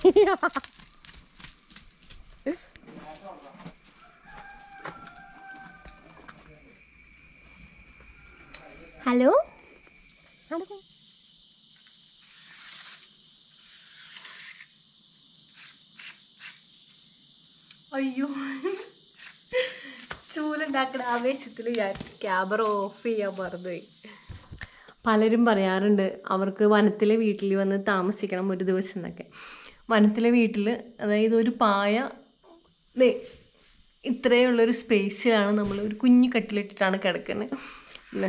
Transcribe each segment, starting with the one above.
Hello അയ്യോ ചൂലുണ്ടാക്കുന്ന ആവേശത്തിൽ ഞാൻ ക്യാമറ ഓഫ് ചെയ്യാൻ മറന്നുപോയി പലരും പറയാറുണ്ട് അവർക്ക് വനത്തിലെ വീട്ടിൽ വന്ന് താമസിക്കണം ഒരു ദിവസം എന്നൊക്കെ വനത്തിലെ വീട്ടിൽ അതായത് ഒരു പായ ദേ ഇത്രയേ ഉള്ളൊരു സ്പേസിലാണ് നമ്മൾ ഒരു കുഞ്ഞു കട്ടിലിട്ടിട്ടാണ് കിടക്കുന്നത് പിന്നെ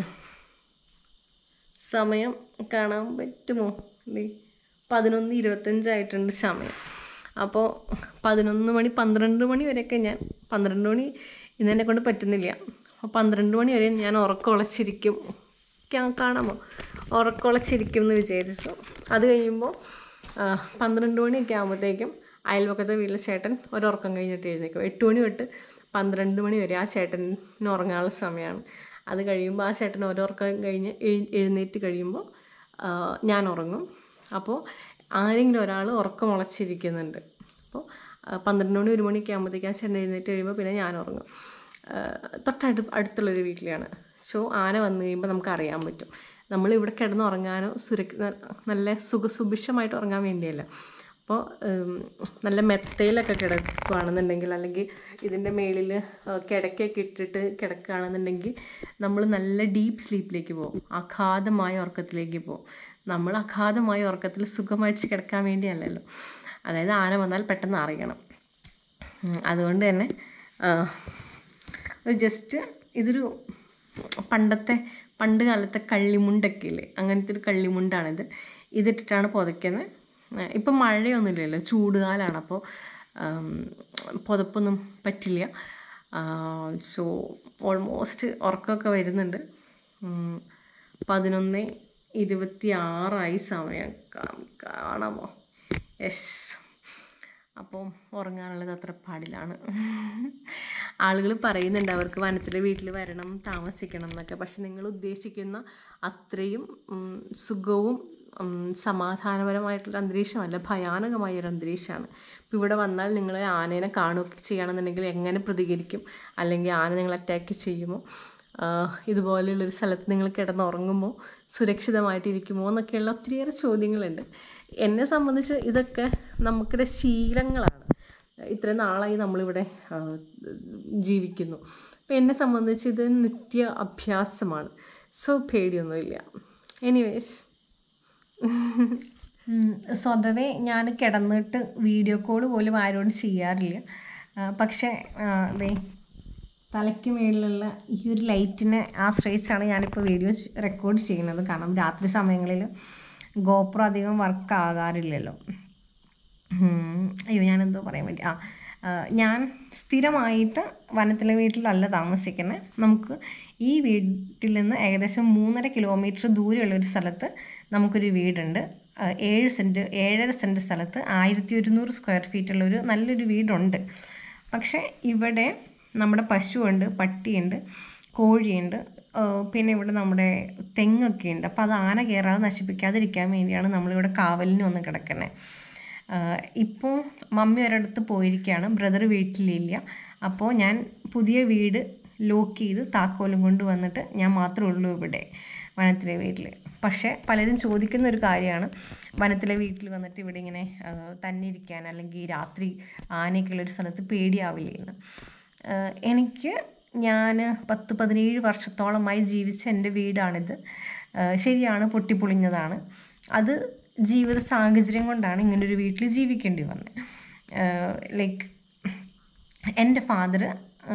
സമയം കാണാൻ പറ്റുമോ ദേ പതിനൊന്ന് ഇരുപത്തഞ്ചായിട്ടുണ്ട് സമയം അപ്പോൾ പതിനൊന്ന് മണി പന്ത്രണ്ട് മണി വരെയൊക്കെ ഞാൻ പന്ത്രണ്ട് മണി ഇന്നെന്നെ കൊണ്ട് പറ്റുന്നില്ല അപ്പോൾ പന്ത്രണ്ട് മണി വരെ ഞാൻ ഉറക്കമുളച്ചിരിക്കും കാ- കാണാമോ ഉറക്കമുളച്ചിരിക്കും എന്ന് വിചാരിച്ചു അത് കഴിയുമ്പോൾ ആ, പന്ത്രണ്ട് മണിയൊക്കെ ആകുമ്പോഴത്തേക്കും അയൽപക്കത്തെ വീട്ടിലെ ചേട്ടൻ ഒരുറക്കം കഴിഞ്ഞിട്ട് എഴുന്നേക്കും എട്ട് മണി തൊട്ട് പന്ത്രണ്ട് മണി വരെ ആ ചേട്ടന് ഉറങ്ങാനുള്ള സമയമാണ് അത് കഴിയുമ്പോൾ ആ ചേട്ടൻ ഒരുറക്കം കഴിഞ്ഞ് എഴ് എഴുന്നേറ്റ് കഴിയുമ്പോൾ ആ, ഞാൻ ഉറങ്ങും അപ്പോൾ ആരെങ്കിലും ഒരാൾ ഉറക്കം മുളച്ചിരിക്കുന്നുണ്ട് അപ്പോൾ ആ, പന്ത്രണ്ട് മണി ഒരു മണിയൊക്കെ ആകുമ്പോഴത്തേക്ക് ആ ചേട്ടൻ എഴുന്നേറ്റ് കഴിയുമ്പോൾ പിന്നെ ഞാൻ ഉറങ്ങും ആ, തൊട്ടടുത്ത് അടുത്തുള്ളൊരു വീട്ടിലാണ് സോ ആന വന്നു കഴിയുമ്പോൾ നമുക്ക് അറിയാൻ പറ്റും നമ്മളിവിടെ കിടന്ന് ഉറങ്ങാനോ സുരക്ഷ നല്ല സുഖസുഭിക്ഷമായിട്ട് ഉറങ്ങാൻ വേണ്ടിയല്ല അപ്പോൾ ഉം, നല്ല മെത്തയിലൊക്കെ കിടക്കുകയാണെന്നുണ്ടെങ്കിൽ അല്ലെങ്കിൽ ഇതിൻ്റെ മേളിൽ കിടക്കയൊക്കെ ഇട്ടിട്ട് കിടക്കുകയാണെന്നുണ്ടെങ്കിൽ നമ്മൾ നല്ല ഡീപ്പ് സ്ലീപ്പിലേക്ക് പോകും അഗാധമായ ഉറക്കത്തിലേക്ക് പോകും നമ്മൾ അഗാധമായ ഉറക്കത്തിൽ സുഖമായിട്ട് കിടക്കാൻ വേണ്ടിയല്ലല്ലോ അതായത് ആന വന്നാൽ പെട്ടെന്ന് അറിയണം ഉം, അതുകൊണ്ട് തന്നെ ആ, ഒരു ജസ്റ്റ് ഇതൊരു പണ്ടത്തെ പണ്ട് കാലത്തെ കള്ളിമുണ്ടൊക്കെ ഇല്ലേ അങ്ങനത്തെ ഒരു കള്ളിമുണ്ടാണിത് ഇതിട്ടിട്ടാണ് പുതയ്ക്കുന്നത് ഇപ്പം മഴയൊന്നുമില്ലല്ലോ ചൂടുകാലമാണ് അപ്പോൾ പുതപ്പൊന്നും പറ്റില്ല സോ ഓൾമോസ്റ്റ് ഉറക്കമൊക്കെ വരുന്നുണ്ട് ഉം, പതിനൊന്ന് ഇരുപത്തി ആറായി സമയം കാ- കാണാമോ യെസ് അപ്പോൾ ഉറങ്ങാനുള്ളത് അത്ര പാടിലാണ് ആളുകൾ പറയുന്നുണ്ട് അവർക്ക് വനത്തിലെ വീട്ടിൽ വരണം താമസിക്കണം എന്നൊക്കെ പക്ഷെ നിങ്ങൾ ഉദ്ദേശിക്കുന്ന അത്രയും ഉം, സുഖവും ഉം, സമാധാനപരമായിട്ടുള്ള അന്തരീക്ഷമല്ല ഭയാനകമായ ഒരു അന്തരീക്ഷമാണ് ഇപ്പോൾ ഇവിടെ വന്നാൽ നിങ്ങൾ ആനേനെ കാണുകയൊക്കെ ചെയ്യുകയാണെന്നുണ്ടെങ്കിൽ എങ്ങനെ പ്രതികരിക്കും അല്ലെങ്കിൽ ആന നിങ്ങൾ അറ്റാക്ക് ചെയ്യുമോ ആഹ് ഇതുപോലെയുള്ളൊരു സ്ഥലത്ത് നിങ്ങൾ കിടന്നുറങ്ങുമ്പോൾ സുരക്ഷിതമായിട്ടിരിക്കുമോ എന്നൊക്കെയുള്ള ഒത്തിരിയേറെ ചോദ്യങ്ങളുണ്ട് എന്നെ സംബന്ധിച്ച് ഇതൊക്കെ നമുക്കിടെ ശീലങ്ങളാണ് ഇത്രയും നാളായി നമ്മളിവിടെ ആ, ജീവിക്കുന്നു അപ്പം എന്നെ സംബന്ധിച്ച് ഇത് നിത്യ അഭ്യാസമാണ് സോ പേടിയൊന്നുമില്ല എനിവേസ് സ്വതവേ ഞാൻ കിടന്നിട്ട് വീഡിയോ കോൾ പോലും ആരോടും ചെയ്യാറില്ല ആ, പക്ഷേ ആ, ദേ തലയ്ക്ക് മേളിലുള്ള ഈ ഒരു ലൈറ്റിനെ ആശ്രയിച്ചാണ് ഞാനിപ്പോൾ വീഡിയോ റെക്കോർഡ് ചെയ്യുന്നത് കാരണം രാത്രി സമയങ്ങളിൽ ഗോപ്രോ അധികം വർക്ക് ആകാറില്ലല്ലോ ഉം. അയ്യോ ഞാനെന്തോ പറയാൻ വേണ്ടി ആ ആ, ഞാൻ സ്ഥിരമായിട്ട് വനത്തിലെ വീട്ടിലല്ല താമസിക്കുന്നത് നമുക്ക് ഈ വീട്ടിൽ നിന്ന് ഏകദേശം മൂന്നര കിലോമീറ്റർ ദൂരെയുള്ള ഒരു സ്ഥലത്ത് നമുക്കൊരു വീടുണ്ട് ആ, ഏഴ് സെൻറ്റ് ഏഴര സെൻറ്റ് സ്ഥലത്ത് ആയിരത്തി ഒരുന്നൂറ് സ്ക്വയർ ഫീറ്റുള്ള ഒരു നല്ലൊരു വീടുണ്ട് പക്ഷേ ഇവിടെ നമ്മുടെ പശുവുണ്ട് പട്ടിയുണ്ട് കോഴിയുണ്ട് ആ, പിന്നെ ഇവിടെ നമ്മുടെ തെങ്ങൊക്കെ ഉണ്ട് അപ്പോൾ അത് ആന കയറാതെ നശിപ്പിക്കാതിരിക്കാൻ വേണ്ടിയാണ് നമ്മളിവിടെ കാവലിന് വന്ന് കിടക്കുന്നത് ഇപ്പോൾ മമ്മി ഒരിടത്ത് പോയിരിക്കുകയാണ് ബ്രദർ വീട്ടിലില്ല അപ്പോൾ ഞാൻ പുതിയ വീട് ലോക്ക് ചെയ്ത് താക്കോലും കൊണ്ട് വന്നിട്ട് ഞാൻ മാത്രമേ ഉള്ളൂ ഇവിടെ വനത്തിലെ വീട്ടിൽ പക്ഷേ പലരും ചോദിക്കുന്ന ഒരു കാര്യമാണ് വനത്തിലെ വീട്ടിൽ വന്നിട്ട് ഇവിടെ ഇങ്ങനെ ആ, തന്നെ ഇരിക്കാൻ അല്ലെങ്കിൽ രാത്രി ആനയൊക്കെയുള്ള ഒരു സ്ഥലത്ത് പേടിയാവില്ലേ എന്ന് ആ, എനിക്ക് ഞാൻ പത്ത് പതിനേഴ് വർഷത്തോളമായി ജീവിച്ച എൻ്റെ വീടാണിത് ആ, ശരിയാണ് പൊട്ടിപ്പൊളിഞ്ഞതാണ് അത് ജീവിത സാഹചര്യം കൊണ്ടാണ് ഇങ്ങനൊരു വീട്ടിൽ ജീവിക്കേണ്ടി വന്നത് ലൈക്ക് എൻ്റെ ഫാദർ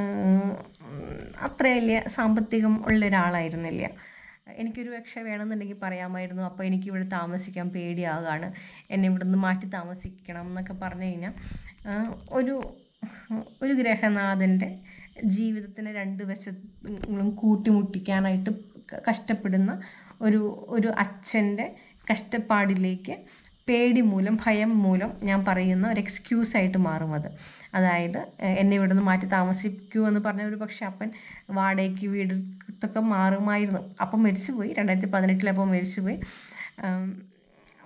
അത്ര വലിയ സാമ്പത്തികം ഉള്ള ഒരാളായിരുന്നില്ല എനിക്കൊരു പക്ഷേ വേണമെന്നുണ്ടെങ്കിൽ പറയാമായിരുന്നു അപ്പോൾ എനിക്ക് ഇവിടെ താമസിക്കാൻ പേടിയാകാണ് എന്നെ ഇവിടുന്ന് മാറ്റി താമസിക്കണം എന്നൊക്കെ പറഞ്ഞു കഴിഞ്ഞാൽ ആ, ഒരു ഒരു ഗ്രഹനാഥൻ്റെ ജീവിതത്തിനെ രണ്ട് വശങ്ങളും കൂട്ടിമുട്ടിക്കാനായിട്ട് ക- കഷ്ടപ്പെടുന്ന ഒരു ഒരു അച്ഛൻ്റെ കഷ്ടപ്പാടിലേക്ക് പേടി മൂലം ഭയം മൂലം ഞാൻ പറയുന്ന ഒരു എക്സ്ക്യൂസ് ആയിട്ട് മാറും അത് അതായത് എ- എന്നെ ഇവിടെ നിന്ന് മാറ്റി താമസിക്കൂ എന്ന് പറഞ്ഞ ഒരു പക്ഷെ അപ്പൻ വാടകയ്ക്ക് വീടത്തൊക്കെ മാറുമായിരുന്നു അപ്പം മരിച്ചുപോയി രണ്ടായിരത്തി പതിനെട്ടിലപ്പോൾ മരിച്ചുപോയി ആം,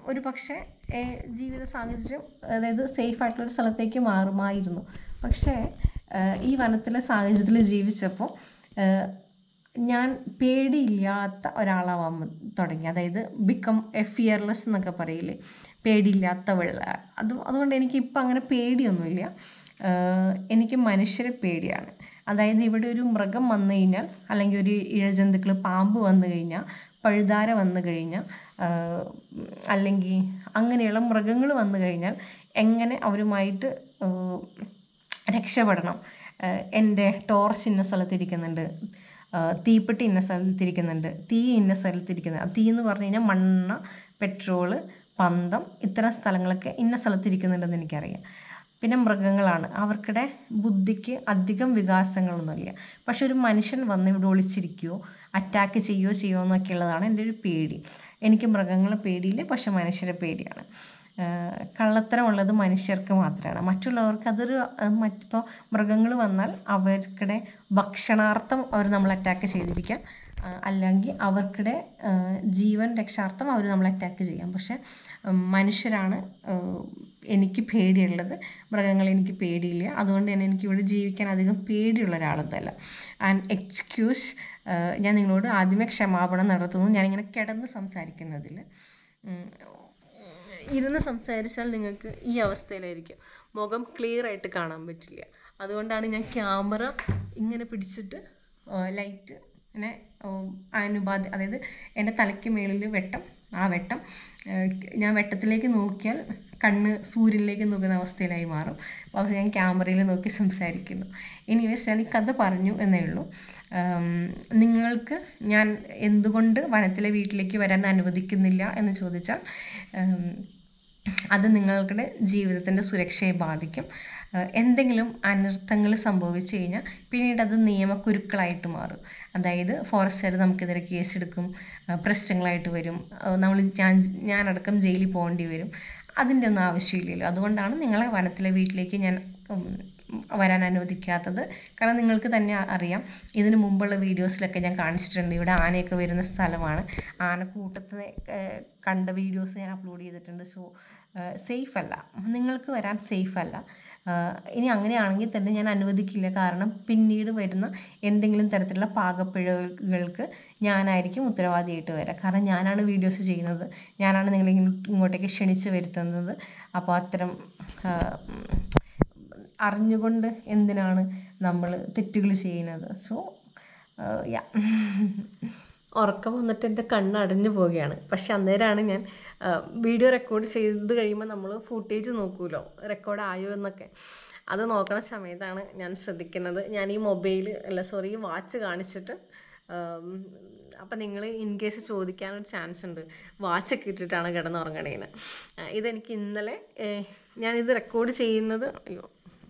ഒരു പക്ഷേ ഏഹ്, ജീവിത സാഹചര്യം അതായത് സേഫ് ആയിട്ടുള്ളൊരു സ്ഥലത്തേക്ക് മാറുമായിരുന്നു പക്ഷേ ഏഹ്, ഈ വനത്തിലെ സാഹചര്യത്തിൽ ജീവിച്ചപ്പോൾ ഏഹ്, ഞാൻ പേടിയില്ലാത്ത ഒരാളാവാൻ തുടങ്ങി അതായത് ബിക്കം എ ഫിയർലെസ് എന്നൊക്കെ പറയില്ലേ പേടിയില്ലാത്തവൾ അത് അതുകൊണ്ട് എനിക്ക് ഇപ്പം അങ്ങനെ പേടിയൊന്നുമില്ല ഏഹ്, എനിക്ക് മനുഷ്യരെ പേടിയാണ് അതായത് ഇവിടെ ഒരു മൃഗം വന്നു കഴിഞ്ഞാൽ അല്ലെങ്കിൽ ഒരു ഇഴജന്തുക്കൾ പാമ്പ് വന്നു കഴിഞ്ഞാൽ പഴുതാര വന്നു കഴിഞ്ഞാൽ ആഹ് അല്ലെങ്കിൽ അങ്ങനെയുള്ള മൃഗങ്ങൾ വന്നു കഴിഞ്ഞാൽ എങ്ങനെ അവരുമായിട്ട് ആഹ് രക്ഷപ്പെടണം ആഹ് എൻ്റെ ടോർച്ച് ഇന്ന സ്ഥലത്തിരിക്കുന്നുണ്ട് ആഹ് തീപ്പെട്ടി ഇന്ന സ്ഥലത്തിരിക്കുന്നുണ്ട് തീ ഇന്ന സ്ഥലത്തിരിക്കുന്നുണ്ട് തീ എന്ന് പറഞ്ഞു കഴിഞ്ഞാൽ മണ്ണ് പെട്രോള് പന്തം ഇത്തരം സ്ഥലങ്ങളൊക്കെ ഇന്ന സ്ഥലത്തിരിക്കുന്നുണ്ടെന്ന് എനിക്കറിയാം പിന്നെ മൃഗങ്ങളാണ് അവർക്കിടെ ബുദ്ധിക്ക് അധികം വികാസങ്ങളൊന്നുമില്ല പക്ഷെ ഒരു മനുഷ്യൻ വന്ന് ഇവിടെ ഒളിച്ചിരിക്കുകയോ അറ്റാക്ക് ചെയ്യുകയോ ചെയ്യുമോ എന്നൊക്കെ ഉള്ളതാണ് എൻ്റെ ഒരു പേടി എനിക്ക് മൃഗങ്ങളെ പേടിയില്ല പക്ഷെ മനുഷ്യരെ പേടിയാണ് ആഹ് കള്ളത്തരമുള്ളത് മനുഷ്യർക്ക് മാത്രമാണ് മറ്റുള്ളവർക്ക് അതൊരു ആഹ് മറ്റിപ്പോൾ മൃഗങ്ങൾ വന്നാൽ അവർക്കിടെ ഭക്ഷണാർത്ഥം അവർ നമ്മൾ അറ്റാക്ക് ചെയ്തിരിക്കാം ആഹ് അല്ലെങ്കിൽ അവർക്കിടെ ആഹ് ജീവൻ രക്ഷാർത്ഥം അവർ നമ്മൾ അറ്റാക്ക് ചെയ്യാം പക്ഷെ ഉം, മനുഷ്യരാണ് ആഹ് എനിക്ക് പേടിയുള്ളത് മൃഗങ്ങളെ എനിക്ക് പേടിയില്ല അതുകൊണ്ട് തന്നെ എനിക്ക് ഇവിടെ ജീവിക്കാൻ അധികം പേടിയുള്ള ഒരാളെന്നല്ല ആൻഡ് എക്സ്ക്യൂസ് ഞാൻ നിങ്ങളോട് ആദ്യമേ ക്ഷമാപണം നടത്തുന്നു ഞാനിങ്ങനെ കിടന്ന് സംസാരിക്കുന്നതിൽ ഉം, ഇരുന്ന് സംസാരിച്ചാൽ നിങ്ങൾക്ക് ഈ അവസ്ഥയിലായിരിക്കും മുഖം ക്ലിയർ ആയിട്ട് കാണാൻ പറ്റില്ല അതുകൊണ്ടാണ് ഞാൻ ക്യാമറ ഇങ്ങനെ പിടിച്ചിട്ട് ലൈറ്റ് ഇങ്ങനെ ഉം, അനുപാതി അതായത് എൻ്റെ തലയ്ക്ക് മേളിൽ വെട്ടം ആ വെട്ടം ഏഹ്, ഞാൻ വെട്ടത്തിലേക്ക് നോക്കിയാൽ കണ്ണ് സൂര്യനിലേക്ക് നോക്കുന്ന അവസ്ഥയിലായി മാറും അപ്പോൾ ഞാൻ ക്യാമറയിൽ നോക്കി സംസാരിക്കുന്നു എനിവേസ് ഞാൻ ഈ കഥ പറഞ്ഞു എന്നേ ഉള്ളൂ ഉം, നിങ്ങൾക്ക് ഞാൻ എന്തുകൊണ്ട് വനത്തിലെ വീട്ടിലേക്ക് വരാൻ അനുവദിക്കുന്നില്ല എന്ന് ചോദിച്ചാൽ ഉം, അത് നിങ്ങളുടെ ജീവിതത്തിൻ്റെ സുരക്ഷയെ ബാധിക്കും ഏഹ് എന്തെങ്കിലും അനർത്ഥങ്ങൾ സംഭവിച്ചു കഴിഞ്ഞാൽ പിന്നീട് അത് നിയമക്കുരുക്കളായിട്ട് മാറും അതായത് ഫോറസ്റ്റുകാർ നമുക്കെതിരെ കേസെടുക്കും ഏഹ് പ്രശ്നങ്ങളായിട്ട് വരും ഏഹ് നമ്മൾ ഞാൻ ഞാനടക്കം ജയിലിൽ പോകേണ്ടി വരും അതിൻ്റെ ഒന്നും ആവശ്യമില്ലല്ലോ അതുകൊണ്ടാണ് നിങ്ങളെ വനത്തിലെ വീട്ടിലേക്ക് ഞാൻ ഉം, വരാൻ അനുവദിക്കാത്തത് കാരണം നിങ്ങൾക്ക് തന്നെ അ- അറിയാം ഇതിന് മുമ്പുള്ള വീഡിയോസിലൊക്കെ ഞാൻ കാണിച്ചിട്ടുണ്ട് ഇവിടെ ആനയൊക്കെ വരുന്ന സ്ഥലമാണ് ആനക്കൂട്ടത്തെ ഏഹ്, കണ്ട വീഡിയോസ് ഞാൻ അപ്ലോഡ് ചെയ്തിട്ടുണ്ട് സോ സേഫ് അല്ല നിങ്ങൾക്ക് വരാൻ സേഫ് അല്ല ആഹ്, ഇനി അങ്ങനെയാണെങ്കിൽ തന്നെ ഞാൻ അനുവദിക്കില്ല കാരണം പിന്നീട് വരുന്ന എന്തെങ്കിലും തരത്തിലുള്ള പാകപ്പിഴകൾക്ക് ഞാനായിരിക്കും ഉത്തരവാദിയായിട്ട് വരിക കാരണം ഞാനാണ് വീഡിയോസ് ചെയ്യുന്നത് ഞാനാണ് നിങ്ങളെ ഇങ്ങ- ഇങ്ങോട്ടേക്ക് ക്ഷണിച്ച് വരുത്തുന്നത് അപ്പോൾ അത്തരം ആഹ്, ഉം, അറിഞ്ഞുകൊണ്ട് എന്തിനാണ് നമ്മൾ തെറ്റുകൾ ചെയ്യുന്നത് സോ യാ ഉറക്കം വന്നിട്ട് എൻ്റെ കണ്ണ് അടഞ്ഞു പോവുകയാണ് പക്ഷെ അന്നേരമാണ് ഞാൻ വീഡിയോ റെക്കോർഡ് ചെയ്ത് കഴിയുമ്പോൾ നമ്മൾ ഫുട്ടേജ് നോക്കുമല്ലോ റെക്കോർഡ് ആയോ എന്നൊക്കെ അത് നോക്കണ സമയത്താണ് ഞാൻ ശ്രദ്ധിക്കുന്നത് ഞാൻ ഈ മൊബൈൽ അല്ല സോറി ഈ വാച്ച് കാണിച്ചിട്ട് അപ്പം നിങ്ങൾ ഇൻ കേസ് ചോദിക്കാനൊരു ചാൻസ് ഉണ്ട് വാച്ചൊക്കെ ഇട്ടിട്ടാണ് കിടന്നുറങ്ങണേന്ന് ആ, ഇതെനിക്ക് ഇന്നലെ ഏഹ്, ഞാനിത് റെക്കോർഡ് ചെയ്യുന്നത് അയ്യോ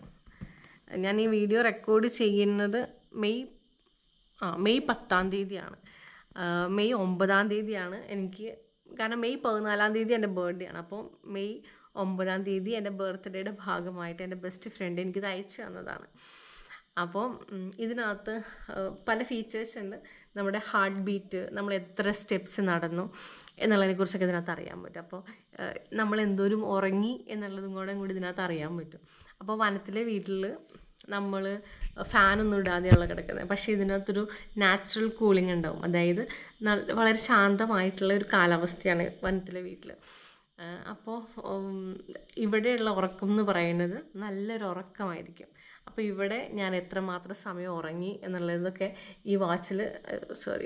ഞാൻ ഈ വീഡിയോ റെക്കോർഡ് ചെയ്യുന്നത് മെയ് ആ മെയ് പത്താം തീയതിയാണ് ആ, മെയ് ഒമ്പതാം തീയതിയാണ് എനിക്ക് കാരണം മെയ് പതിനാലാം തീയതി എൻ്റെ ബർത്ത്ഡേ ആണ് അപ്പോൾ മെയ് ഒമ്പതാം തീയതി എൻ്റെ ബർത്ത്ഡേയുടെ ഭാഗമായിട്ട് എൻ്റെ ബെസ്റ്റ് ഫ്രണ്ട് എനിക്കിത് അയച്ചു തന്നതാണ് അപ്പോൾ ഉം, ഇതിനകത്ത് ആ, പല ഫീച്ചേഴ്സ് ഉണ്ട് നമ്മുടെ ഹാർട്ട് ബീറ്റ് നമ്മൾ എത്ര സ്റ്റെപ്സ് നടന്നു എന്നുള്ളതിനെക്കുറിച്ചൊക്കെ ഇതിനകത്ത് അറിയാൻ പറ്റും അപ്പോൾ ആ, നമ്മൾ എന്തോരം ഉറങ്ങി എന്നുള്ളതും കൂടെ കൂടി ഇതിനകത്ത് അറിയാൻ പറ്റും അപ്പോൾ വനത്തിലെ വീട്ടിൽ നമ്മൾ ഫാനൊന്നും ഇടാതെയുള്ള കിടക്കുന്നത് പക്ഷേ ഇതിനകത്തൊരു നാച്ചുറൽ കൂളിംഗ് ഉണ്ടാവും അതായത് നല്ല വളരെ ശാന്തമായിട്ടുള്ള ഒരു കാലാവസ്ഥയാണ് വനത്തിലെ വീട്ടിൽ അപ്പോൾ ഇവിടെയുള്ള ഉറക്കം എന്ന് പറയുന്നത് നല്ലൊരു ഉറക്കമായിരിക്കും അപ്പോൾ ഇവിടെ ഞാൻ എത്രമാത്രം സമയം ഉറങ്ങി എന്നുള്ളതൊക്കെ ഈ വാച്ചിൽ സോറി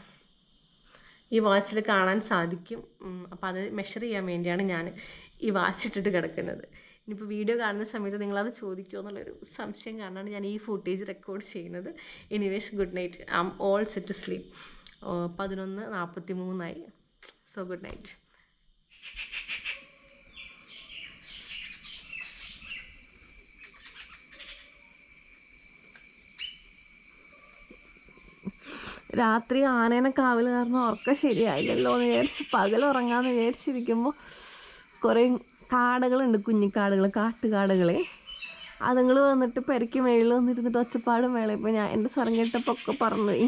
ഈ വാച്ചിൽ കാണാൻ സാധിക്കും അപ്പോൾ അത് മെഷർ ചെയ്യാൻ വേണ്ടിയാണ് ഞാൻ ഈ വാച്ച് ഇട്ടിട്ട് കിടക്കുന്നത് ഇനിയിപ്പോൾ വീഡിയോ കാണുന്ന സമയത്ത് നിങ്ങളത് ചോദിക്കുമോ എന്നുള്ളൊരു സംശയം കാരണമാണ് ഞാൻ ഈ ഫുട്ടേജ് റെക്കോർഡ് ചെയ്യുന്നത് anyways good night I am all set to sleep പതിനൊന്ന് നാൽപ്പത്തി മൂന്നായി സോ ഗുഡ് നൈറ്റ് രാത്രി ആനേനെ കാവൽ കാരണം ഉറക്കം ശരിയായില്ലല്ലോ എന്ന് വിചാരിച്ച് പകൽ ഉറങ്ങാന്ന് വിചാരിച്ചിരിക്കുമ്പോൾ കുറേ കാടകളുണ്ട് കുഞ്ഞിക്കാടുകൾ കാട്ടുകാടുകളെ അതുങ്ങൾ വന്നിട്ട് പെരയ്ക്ക് മേളിൽ വന്നിരുന്നിട്ട് ഒച്ചപ്പാടും വേള ഇപ്പോൾ ഞാൻ എൻ്റെ സ്വരം കേട്ടപ്പോൾ ഒക്കെ പറന്നുപോയി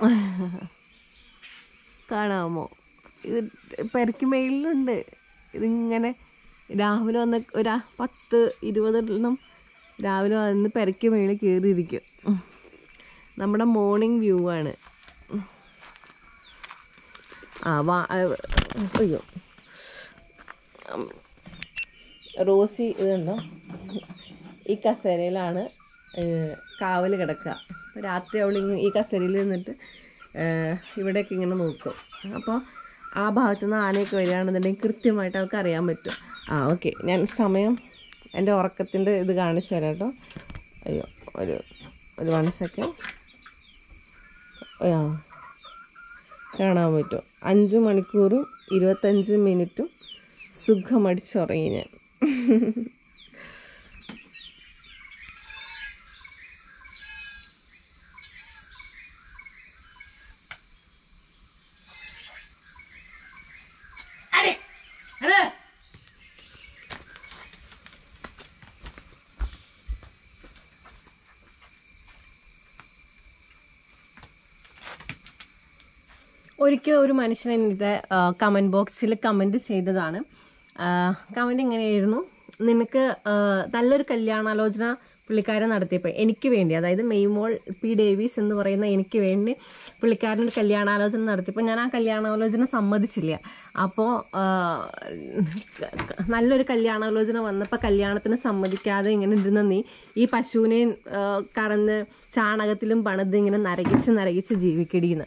കാണാമോ ഇത് പെരക്ക് മേളിലുണ്ട് ഇതിങ്ങനെ രാവിലെ വന്ന് ഒരു പത്ത് ഇരുപതെണ്ണം രാവിലെ വന്ന് പെരക്ക് മേളിൽ കയറിയിരിക്കും ഉം. നമ്മുടെ മോർണിംഗ് വ്യൂ ആണ് ആ വാ ആ, അയ്യോ ഉം. റോസി ഇതുണ്ടോ ഈ കസേരയിലാണ് കാവൽ കിടക്കുക രാത്രി അവൾ ഇങ്ങ് ഈ കസേരയിൽ നിന്നിട്ട് ഏഹ്, ഇവിടെയൊക്കെ ഇങ്ങനെ നോക്കും അപ്പോൾ ആ ഭാഗത്തു നിന്ന് ആനയൊക്കെ വരികയാണെന്നുണ്ടെങ്കിൽ കൃത്യമായിട്ട് അവൾക്ക് അറിയാൻ പറ്റും ആ ഓക്കെ ഞാൻ സമയം എൻ്റെ ഉറക്കത്തിൻ്റെ ഇത് കാണിച്ചു തരാം കേട്ടോ അയ്യോ ഒരു ഒരു വൺ സെക്കൻഡ് ആ കാണാൻ പറ്റും അഞ്ച് മണിക്കൂറും ഇരുപത്തഞ്ച് മിനിറ്റും സുഖമടിച്ചുറങ്ങി ഞാൻ ഒരിക്കൽ ഒരു മനുഷ്യൻ എൻ്റെ കമൻറ്റ് ബോക്സിൽ കമൻറ്റ് ചെയ്തതാണ് കമൻറ്റ് ഇങ്ങനെയായിരുന്നു നിനക്ക് ആ, നല്ലൊരു കല്യാണാലോചന പുള്ളിക്കാരൻ നടത്തിയപ്പോൾ എനിക്ക് വേണ്ടി അതായത് മെയ്മോൾ പി ഡേവീസ് എന്ന് പറയുന്ന എനിക്ക് വേണ്ടി പുള്ളിക്കാരൻ ഒരു കല്യാണാലോചന നടത്തിയപ്പോൾ ഞാൻ ആ കല്യാണാലോചന സമ്മതിച്ചില്ല അപ്പോൾ നല്ലൊരു കല്യാണാലോചന വന്നപ്പോൾ കല്യാണത്തിന് സമ്മതിക്കാതെ ഇങ്ങനെ ഇരുന്ന നീ ഈ പശുവിനെ ആ, കറന്ന് ചാണകത്തിലും പണിത് ഇങ്ങനെ നരകിച്ച് നരകിച്ച് ജീവിക്കടിയെന്ന്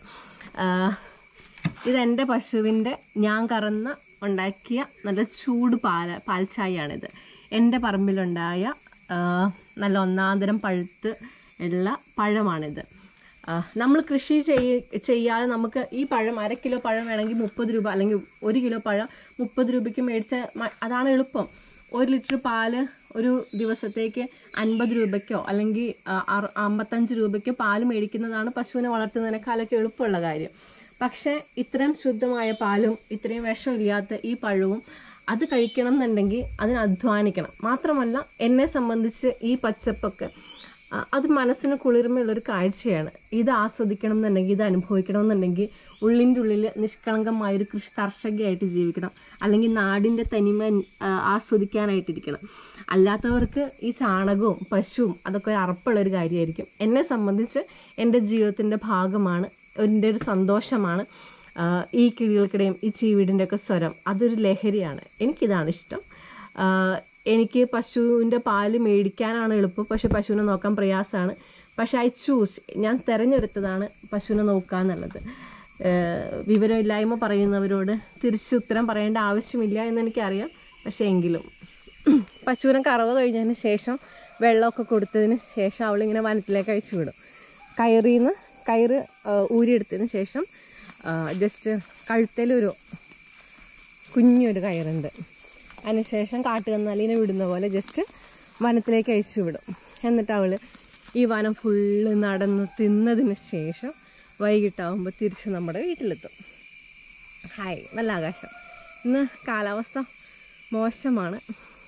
ഇതെൻ്റെ പശുവിൻ്റെ ഞാൻ കറന്ന് ഉണ്ടാക്കിയ നല്ല ചൂട് പാല പാൽച്ചായയാണിത് എൻ്റെ പറമ്പിലുണ്ടായ ആ, നല്ല ഒന്നാന്തരം പഴുത്ത് ഉള്ള പഴമാണിത് നമ്മൾ കൃഷി ചെയ്യ ചെയ്യാതെ നമുക്ക് ഈ പഴം അര കിലോ പഴം വേണമെങ്കിൽ മുപ്പത് രൂപ അല്ലെങ്കിൽ ഒരു കിലോ പഴം മുപ്പത് രൂപയ്ക്ക് മേടിച്ച മ- അതാണ് എളുപ്പം ഒരു ലിറ്റർ പാല് ഒരു ദിവസത്തേക്ക് അൻപത് രൂപയ്ക്കോ അല്ലെങ്കിൽ ആ, അറു- അമ്പത്തഞ്ച് രൂപയ്ക്കോ പാല് മേടിക്കുന്നതാണ് പശുവിനെ വളർത്തുന്നതിനേക്കാളൊക്കെ എളുപ്പമുള്ള കാര്യം പക്ഷേ ഇത്രയും ശുദ്ധമായ പാലും ഇത്രയും വിഷമില്ലാത്ത ഈ പഴവും അത് കഴിക്കണം എന്നുണ്ടെങ്കിൽ അതിന് അധ്വാനിക്കണം മാത്രമല്ല എന്നെ സംബന്ധിച്ച് ഈ പച്ചപ്പൊക്കെ ആ, അത് മനസ്സിന് കുളിർമയുള്ളൊരു കാഴ്ചയാണ് ഇത് ആസ്വദിക്കണം എന്നുണ്ടെങ്കിൽ ഇത് അനുഭവിക്കണം എന്നുണ്ടെങ്കിൽ ഉള്ളിൻ്റെ ഉള്ളിൽ നിഷ്കളങ്കമായൊരു കൃഷി കർഷകയായിട്ട് ജീവിക്കണം അല്ലെങ്കിൽ നാടിൻ്റെ തനിമ ആ, ആസ്വദിക്കാനായിട്ടിരിക്കണം അല്ലാത്തവർക്ക് ഈ ചാണകവും പശുവും അതൊക്കെ ഒരു അറപ്പുള്ളൊരു കാര്യമായിരിക്കും എന്നെ സംബന്ധിച്ച് എൻ്റെ ജീവിതത്തിൻ്റെ ഭാഗമാണ് എൻ്റെ ഒരു സന്തോഷമാണ് ആ, ഈ കിളികൾക്കിടയും ഈ ചീവീടിൻ്റെ ഒക്കെ സ്വരം അതൊരു ലഹരിയാണ് എനിക്കിതാണ് ഇഷ്ടം ആ, എനിക്ക് പശുവിൻ്റെ പാല് മേടിക്കാനാണ് എളുപ്പം പക്ഷെ പശുവിനെ നോക്കാൻ പ്രയാസമാണ് പക്ഷെ ഐ ചൂസ് ഞാൻ തിരഞ്ഞെടുത്തതാണ് പശുവിനെ നോക്കുക എന്നുള്ളത് ഏഹ് വിവരമില്ലായ്മ പറയുന്നവരോട് തിരിച്ച് ഉത്തരം പറയേണ്ട ആവശ്യമില്ല എന്ന് എനിക്കറിയാം പക്ഷേ എങ്കിലും പശുവിനെ കറവ് കഴിഞ്ഞതിന് ശേഷം വെള്ളമൊക്കെ കൊടുത്തതിന് ശേഷം അവളിങ്ങനെ വനത്തിലേക്ക് അയച്ചു വിടും കയറിൽ നിന്ന് കയറ് ആ, ഊരിയെടുത്തതിന് ശേഷം ജസ്റ്റ് കഴുത്തേലൊരു കുഞ്ഞൊരു കയറുണ്ട് അതിനുശേഷം കാട്ടുകന്നാലിനെ വിടുന്ന പോലെ ജസ്റ്റ് വനത്തിലേക്ക് അയച്ചു വിടും എന്നിട്ട് അവൾ ഈ വനം ഫുള്ള് നടന്ന് തിന്നതിന് ശേഷം വൈകിട്ടാവുമ്പോൾ തിരിച്ച് നമ്മുടെ വീട്ടിലെത്തും ഹായ് നല്ല ആകാശം ഇന്ന് കാലാവസ്ഥ മോശമാണ്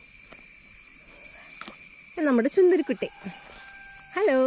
ഇത് നമ്മുടെ ചുന്ദരിക്കുട്ടി ഹലോ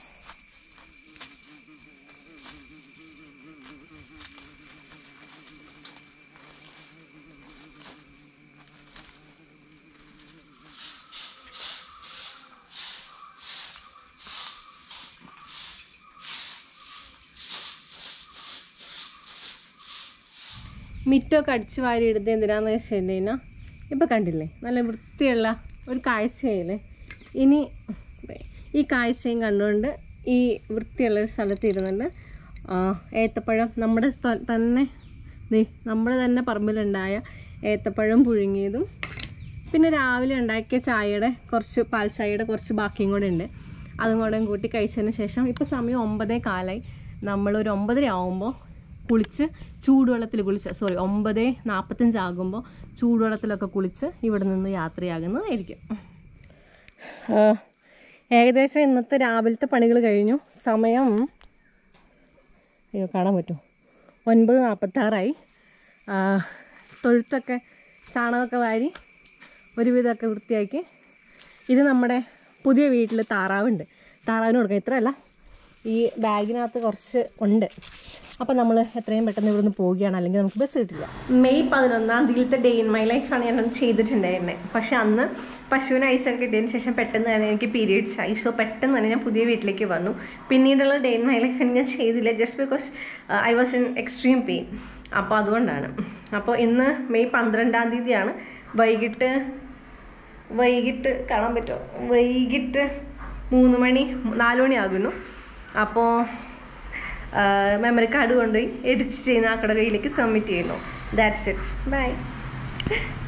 മിറ്റമൊക്കെ അടിച്ചു വാരി ഇടുന്നത് എന്തിനാന്ന് വെച്ചിട്ടുണ്ടെങ്കിൽ ഇപ്പം കണ്ടില്ലേ നല്ല വൃത്തിയുള്ള ഒരു കാഴ്ചയില്ലേ ഇനി ദേ ഈ കാഴ്ചയും കണ്ടുകൊണ്ട് ഈ വൃത്തിയുള്ള ഒരു സ്ഥലത്ത് ഇരുന്നുണ്ട് ആ, ഏത്തപ്പഴം നമ്മുടെ സ്ഥ- തന്നെ ദേ നമ്മുടെ തന്നെ പറമ്പിലുണ്ടായ ഏത്തപ്പഴം പുഴുങ്ങിയതും പിന്നെ രാവിലെ ഉണ്ടാക്കിയ ചായയുടെ കുറച്ച് പാൽ ചായയുടെ കുറച്ച് ബാക്കിയും കൂടെ ഉണ്ട് അതും കൂടെ കൂട്ടി കഴിച്ചതിന് ശേഷം ഇപ്പോൾ സമയം ഒമ്പതേ കാലായി നമ്മളൊരു ഒമ്പതര ആകുമ്പോൾ കുളിച്ച് ചൂടുവെള്ളത്തിൽ കുളിച്ച് സോറി ഒമ്പത് നാൽപ്പത്തഞ്ചാകുമ്പോൾ ചൂടുവെള്ളത്തിലൊക്കെ കുളിച്ച് ഇവിടെ നിന്ന് യാത്രയാകുന്നതായിരിക്കും ആ, ഏകദേശം ഇന്നത്തെ രാവിലത്തെ പണികൾ കഴിഞ്ഞു സമയം അയ്യോ കാണാൻ പറ്റുമോ ഒൻപത് നാൽപ്പത്താറായി തൊഴുത്തൊക്കെ ചാണകമൊക്കെ വാരി ഒരുവിധമൊക്കെ വൃത്തിയാക്കി ഇത് നമ്മുടെ പുതിയ വീട്ടിൽ താറാവുണ്ട് താറാവിന് കൊടുക്കാം ഇത്രയല്ല ഈ ബാഗിനകത്ത് കുറച്ച് ഉണ്ട് അപ്പോൾ നമ്മൾ എത്രയും പെട്ടെന്ന് ഇവിടുന്ന് പോവുകയാണ് അല്ലെങ്കിൽ നമുക്ക് ബസ് കിട്ടില്ല മെയ് പതിനൊന്നാം തീയതിയിലത്തെ ഡേ ഇൻ മൈ ലൈഫാണ് ഞാൻ അന്ന് ചെയ്തിട്ടുണ്ടായിരുന്നത് പക്ഷെ അന്ന് പശുവിന് ഐസൊക്കെ കിട്ടിയതിന് ശേഷം പെട്ടെന്ന് തന്നെ എനിക്ക് പീരിയഡ്സ് ആയി സോ പെട്ടെന്ന് തന്നെ ഞാൻ പുതിയ വീട്ടിലേക്ക് വന്നു പിന്നീടുള്ള ഡേ ഇൻ മൈ ലൈഫ് ഞാൻ ചെയ്തില്ല just because I was in extreme pain അപ്പോൾ അതുകൊണ്ടാണ് അപ്പോൾ ഇന്ന് മെയ് പന്ത്രണ്ടാം തീയതിയാണ് വൈകിട്ട് വൈകിട്ട് കാണാൻ പറ്റുമോ വൈകിട്ട് മൂന്ന് മണി നാല് മണി ആകുന്നു അപ്പോൾ മെമ്മറി കാർഡ് കൊണ്ടുപോയി എഡിറ്റ് ചെയ്യുന്ന ആക്കടെ കയ്യിലേക്ക് സബ്മിറ്റ് ചെയ്യുന്നു ദാറ്റ്സ് ഇറ്റ് ബൈ